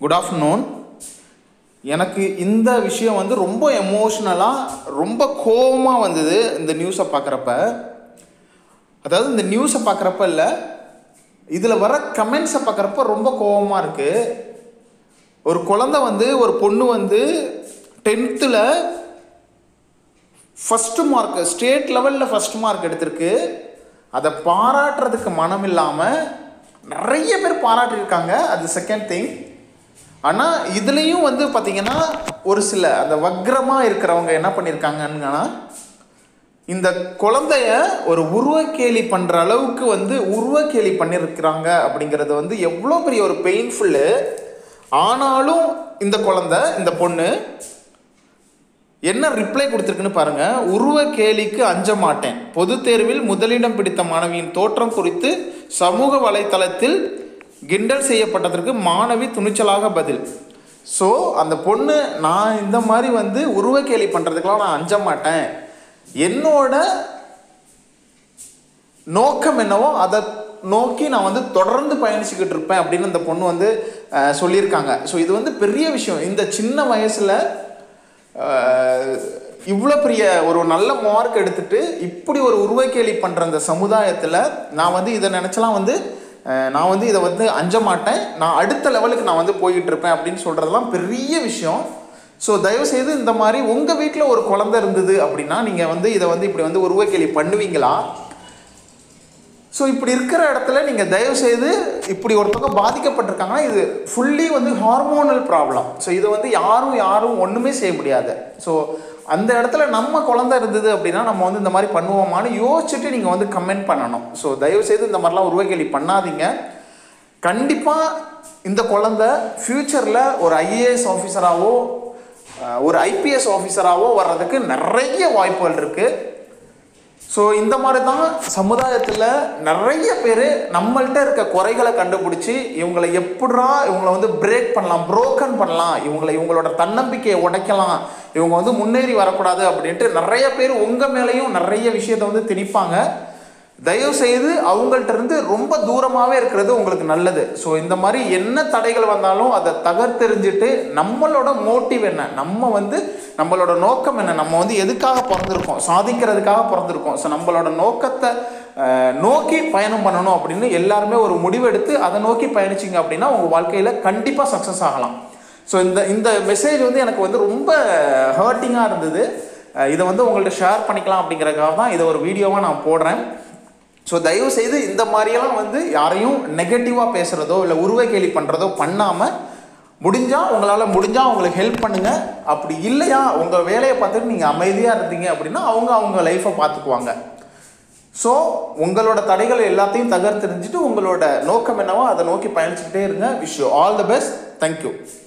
good afternoon எனக்கு இந்த விஷயம் வந்து ரொம்ப எமோஷ்னலாக ரொம்ப கோவமாக வந்தது இந்த நியூஸை பார்க்குறப்ப அதாவது இந்த நியூஸை பார்க்குறப்ப இல்லை இதில் வர கமெண்ட்ஸை பார்க்குறப்ப ரொம்ப கோவமாக இருக்குது ஒரு குழந்தை வந்து ஒரு பொண்ணு வந்து டென்த்தில் ஃபஸ்ட்டு மார்க் ஸ்டேட் லெவலில் ஃபஸ்ட் மார்க் எடுத்திருக்கு அதை பாராட்டுறதுக்கு மனம் இல்லாமல் நிறைய பேர் பாராட்டியிருக்காங்க அது செகண்ட் திங் ஆனால் இதுலேயும் வந்து பார்த்திங்கன்னா ஒரு சில அந்த வக்ரமாக இருக்கிறவங்க என்ன பண்ணியிருக்காங்கன்னா இந்த குழந்தைய ஒரு உருவக்கேலி பண்ணுற அளவுக்கு வந்து உருவக்கேலி பண்ணியிருக்கிறாங்க அப்படிங்கிறது வந்து எவ்வளோ பெரிய ஒரு பெயின்ஃபுல்லு ஆனாலும் இந்த குழந்தை இந்த பொண்ணு என்ன ரிப்ளை கொடுத்துருக்குன்னு பாருங்க உருவ கேலிக்கு அஞ்ச மாட்டேன் பொது தேர்வில் முதலிடம் பிடித்த மாணவியின் தோற்றம் குறித்து சமூக வலைத்தளத்தில் கிண்டல் செய்யப்பட்டதற்கு மாணவி துணிச்சலாக பதில் ஸோ அந்த பொண்ணு நான் இந்த மாதிரி வந்து உருவ கேலி பண்ணுறதுக்கெலாம் நான் அஞ்ச மாட்டேன் என்னோட நோக்கம் என்னவோ அதை நோக்கி நான் வந்து தொடர்ந்து பயணிச்சுக்கிட்டு இருப்பேன் அப்படின்னு இந்த பொண்ணு வந்து அஹ், சொல்லியிருக்காங்க ஸோ இது வந்து பெரிய விஷயம் இந்த சின்ன வயசில் இவ்வளோ பெரிய ஒரு நல்ல மார்க் எடுத்துட்டு இப்படி ஒரு உருவக்கேலி பண்ணுற அந்த சமுதாயத்தில் நான் வந்து இதை நினச்சலாம் வந்து அஹ், நான் வந்து இதை வந்து அஞ்ச மாட்டேன் நான் அடுத்த லெவலுக்கு நான் வந்து போய்கிட்டு இருப்பேன் அப்படின்னு சொல்கிறதெல்லாம் பெரிய விஷயம் ஸோ தயவுசெய்து இந்த மாதிரி உங்கள் வீட்டில் ஒரு குழந்தை இருந்தது அப்படின்னா நீங்கள் வந்து இதை வந்து இப்படி வந்து உருவக்கேலி பண்ணுவீங்களா ஸோ இப்படி இருக்கிற இடத்துல நீங்கள் தயவுசெய்து இப்படி ஒருத்தவங்க பாதிக்கப்பட்டிருக்காங்கன்னா இது ஃபுல்லி வந்து ஹார்மோனல் ப்ராப்ளம் ஸோ இது வந்து யாரும் யாரும் ஒன்றுமே செய்ய முடியாது ஸோ அந்த இடத்துல நம்ம குழந்தை இருந்தது அப்படின்னா நம்ம வந்து இந்த மாதிரி பண்ணுவோமான்னு யோசிச்சுட்டு நீங்கள் வந்து கமெண்ட் பண்ணணும் ஸோ தயவுசெய்து இந்த மாதிரிலாம் உருவகேலி பண்ணாதீங்க கண்டிப்பாக இந்த குழந்தை ஃப்யூச்சரில் ஒரு ஐஏஎஸ் ஆஃபீஸராகவோ ஒரு ஐபிஎஸ் ஆஃபீஸராகவோ வர்றதுக்கு நிறைய வாய்ப்புகள் இருக்குது ஸோ இந்த மாதிரி தான் சமுதாயத்தில் நிறைய பேர் நம்மள்ட்ட இருக்க குறைகளை கண்டுபிடிச்சி இவங்களை எப்படிரா இவங்களை வந்து பிரேக் பண்ணலாம் புரோக்கன் பண்ணலாம் இவங்களை இவங்களோட தன்னம்பிக்கையை உடைக்கலாம் இவங்க வந்து முன்னேறி வரக்கூடாது அப்படின்ட்டு நிறைய பேர் உங்கள் மேலேயும் நிறைய விஷயத்தை வந்து திணிப்பாங்க தயவு செய்து அவங்கள்ட்ட இருந்து ரொம்ப தூரமாகவே இருக்கிறது உங்களுக்கு நல்லது ஸோ இந்த மாதிரி என்ன தடைகள் வந்தாலும் அதை தகர்த்தெறிஞ்சிட்டு நம்மளோட மோட்டிவ் என்ன நம்ம வந்து நம்மளோட நோக்கம் என்ன நம்ம வந்து எதுக்காக பிறந்திருக்கோம் சாதிக்கிறதுக்காக பிறந்திருக்கோம் ஸோ நம்மளோட நோக்கத்தை அஹ், நோக்கி பயணம் பண்ணணும் அப்படின்னு எல்லாருமே ஒரு முடிவெடுத்து அதை நோக்கி பயணிச்சிங்க அப்படின்னா உங்கள் வாழ்க்கையில் கண்டிப்பாக சக்ஸஸ் ஆகலாம் ஸோ இந்த இந்த மெசேஜ் வந்து எனக்கு வந்து ரொம்ப ஹர்ட்டிங்காக இருந்தது அஹ், இதை வந்து உங்கள்ட்ட ஷேர் பண்ணிக்கலாம் அப்படிங்கிறதுக்காக தான் இதை ஒரு வீடியோவாக நான் போடுறேன் ஸோ தயவு செய்து இந்த மாதிரியெல்லாம் வந்து யாரையும் நெகட்டிவாக பேசுகிறதோ இல்லை உருவ கேலி பண்ணுறதோ பண்ணாமல் முடிஞ்சால் உங்களால் முடிஞ்சால் அவங்களுக்கு ஹெல்ப் பண்ணுங்கள் அப்படி இல்லையா உங்கள் வேலையை பார்த்துட்டு நீங்கள் அமைதியாக இருந்தீங்க அப்படின்னா அவங்க அவங்க லைஃப்பை பார்த்துக்குவாங்க ஸோ உங்களோட தடைகள் எல்லாத்தையும் தகர்த்தெறிஞ்சிட்டு உங்களோட நோக்கம் என்னவோ அதை நோக்கி பயணிச்சுக்கிட்டே இருங்க wish you all the best thank you